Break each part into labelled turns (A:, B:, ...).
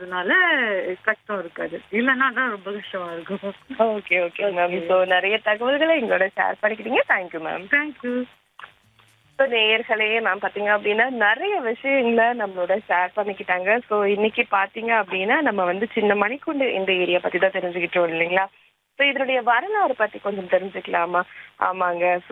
A: இருக்கிறதுனால கஷ்டம் இருக்காது இல்லைன்னா தான் ரொம்ப கஷ்டமா இருக்கும்
B: ஓகே ஓகே மேம் ஸோ நிறைய தகவல்களை எங்களோட ஷேர் பண்ணிக்கிட்டீங்க தேங்க்யூ மேம்
A: தேங்க்யூ
B: ஸோ நேயர்களே மேம் பார்த்தீங்க அப்படின்னா நிறைய விஷயங்களை நம்மளோட ஷேர் பண்ணிக்கிட்டாங்க ஸோ இன்னைக்கு பார்த்தீங்க அப்படின்னா நம்ம வந்து சின்ன மணிக்குண்டு இந்த ஏரியா பற்றி தான் தெரிஞ்சுக்கிட்டோம் இல்லைங்களா ஸோ இதனுடைய வரலாறு பற்றி கொஞ்சம் தெரிஞ்சுக்கலாமா ஆமாங்க ஸோ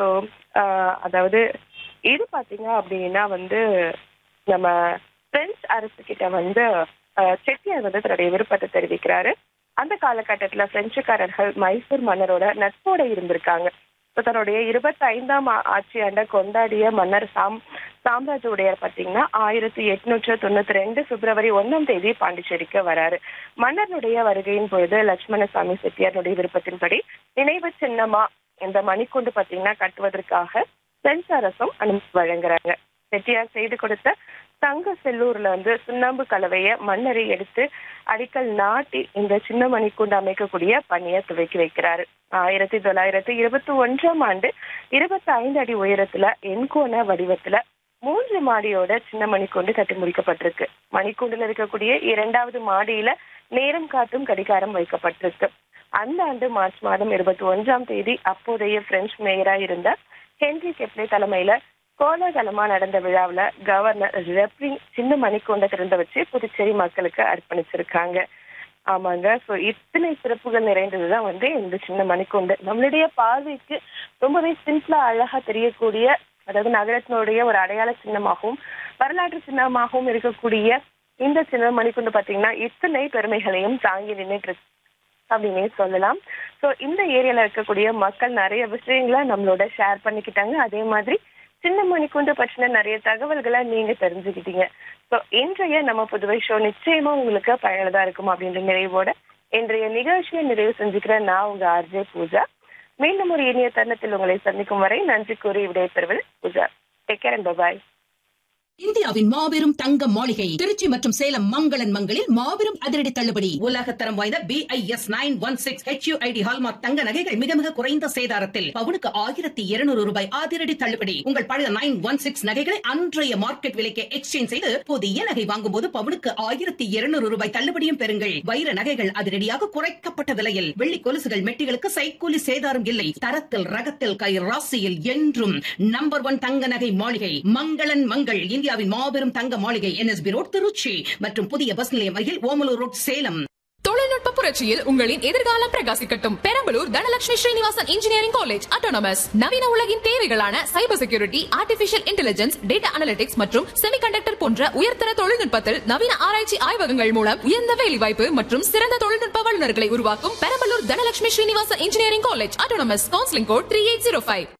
B: அதாவது இது பார்த்தீங்க அப்படின்னா வந்து நம்ம பிரெஞ்சு அரசு கிட்ட வந்து ஆஹ், செட்டியார் வந்து தன்னுடைய விருப்பத்தை தெரிவிக்கிறாரு அந்த காலகட்டத்துல பிரெஞ்சுக்காரர்கள் மைசூர் மன்னரோட நட்போட இருந்திருக்காங்க இப்ப தன்னுடைய இருபத்தி ஐந்தாம் ஆட்சி ஆண்ட கொண்டாடிய மன்னர் சாம் சாம்ராஜ் உடையார் பாத்தீங்கன்னா ஆயிரத்தி எட்நூற்று தொண்ணூத்தி ரெண்டு பிப்ரவரி ஒண்ணாம் தேதி பாண்டிச்சேரிக்கு வராரு மன்னருடைய வருகையின் பொழுது லட்சுமணசாமி செட்டியாருடைய விருப்பத்தின்படி நினைவு சின்னமா இந்த மணிக்கூண்டு பாத்தீங்கன்னா கட்டுவதற்காக பிரெஞ்சு அரசும் அனுமதி வழங்குறாங்க செட்டியார் செய்து கொடுத்த தங்க செல்லூர்ல வந்து சுண்ணாம்பு கலவைய மண்ணறை எடுத்து அடிக்கல் நாட்டி இந்த சின்ன மணிக்கூண்டு அமைக்கக்கூடிய பணியை துவக்கி வைக்கிறாரு ஆயிரத்தி தொள்ளாயிரத்தி இருபத்தி ஒன்றாம் ஆண்டு இருபத்தி ஐந்து அடி உயரத்துல எண்கோண வடிவத்துல மூன்று மாடியோட சின்ன மணிக்கூண்டு கட்டி முடிக்கப்பட்டிருக்கு மணிக்கூண்டுல இருக்கக்கூடிய இரண்டாவது மாடியில நேரம் காட்டும் கடிகாரம் வைக்கப்பட்டிருக்கு அந்த ஆண்டு மார்ச் மாதம் இருபத்தி ஒன்றாம் தேதி அப்போதைய பிரெஞ்சு மேயரா இருந்த ஹென்ரி கெப்லே தலைமையில கோலாகலமா நடந்த விழாவுல கவர்னர் ரெப்ரி சின்ன மணிக்கூண்டை திறந்து வச்சு புதுச்சேரி மக்களுக்கு அர்ப்பணிச்சிருக்காங்க ஆமாங்க சோ இத்தனை சிறப்புகள் நிறைந்ததுதான் வந்து இந்த சின்ன மணிக்கூண்டு நம்மளுடைய பார்வைக்கு ரொம்பவே சிம்பிளா அழகா தெரியக்கூடிய அதாவது நகரத்தினுடைய ஒரு அடையாள சின்னமாகவும் வரலாற்று சின்னமாகவும் இருக்கக்கூடிய இந்த சின்ன மணிக்கூண்டு பாத்தீங்கன்னா இத்தனை பெருமைகளையும் தாங்கி நின்றுட்டு இருக்கு அப்படின்னே சொல்லலாம் சோ இந்த ஏரியால இருக்கக்கூடிய மக்கள் நிறைய விஷயங்களை நம்மளோட ஷேர் பண்ணிக்கிட்டாங்க அதே மாதிரி சின்ன மணிக்குண்டு பற்றின நிறைய தகவல்களை நீங்க தெரிஞ்சுக்கிட்டீங்க சோ இன்றைய நம்ம புதுவை ஷோ நிச்சயமா உங்களுக்கு பயனுள்ளதா இருக்கும் அப்படின்ற நிறைவோட இன்றைய நிகழ்ச்சியை நிறைவு செஞ்சுக்கிறேன் நான் உங்க ஆர்ஜே பூஜா மீண்டும் ஒரு இனிய தருணத்தில் உங்களை சந்திக்கும் வரை நன்றி கூறி விடைபெறுவது Pooja take care and bye
C: இந்தியாவின் மாபெரும் தங்க மாளிகை திருச்சி மற்றும் சேலம் மங்களன் மங்களில் மாபெரும் அதிரடி தள்ளுபடி உலகத்தரம் வாய்ந்த B I S nine one six HUID hallmark தங்க நகைகள் மிக மிக குறைந்த சேதாரத்தில் பவுனுக்கு ஆயிரத்தி இருநூறு ரூபாய் அதிரடி தள்ளுபடி உங்கள் பழைய நைன் ஒன் சிக்ஸ் நகைகளை அன்றைய மார்க்கெட் விலைக்கு எக்ஸ்சேஞ்ச் செய்து புதிய நகை வாங்கும் போது பவுனுக்கு ஆயிரத்தி இருநூறு ரூபாய் தள்ளுபடியும் பெறுங்கள் வைர நகைகள் அதிரடியாக குறைக்கப்பட்ட விலையில் வெள்ளி கொலுசுகள் மெட்டிகளுக்கு சைக்கூலி சேதாரம் இல்லை தரத்தில் ரகத்தில் கை ராசியில் என்றும் நம்பர் ஒன் தங்க நகை மாளிகை மங்களன் மங்கள் இந்தியாவின் மாபெரும் தங்க மாளிகை என்எஸ்பி ரோட் திருச்சி மற்றும் புதிய பஸ் நிலையம் அருகில் ஓமலூர் ரோட் சேலம்
D: தொழில்நுட்ப புரட்சியில் உங்களின் எதிர்காலம் பிரகாசிக்கட்டும் Perambalur Dhanalakshmi Srinivasan engineering college autonomous நவீன உலகின் தேவைகளான cyber security artificial intelligence data analytics மற்றும் செமிகண்டக்டர் போன்ற உயர்தர தொழில்நுட்பத்தில் நவீன ஆராய்ச்சி ஆய்வகங்கள் மூலம் உயர்ந்த வேலைவாய்ப்பு மற்றும் சிறந்த தொழில்நுட்ப வல்லுநர்களை உருவாக்கும் Perambalur Dhanalakshmi Srinivasan engineering college autonomous counselling code three eight zero five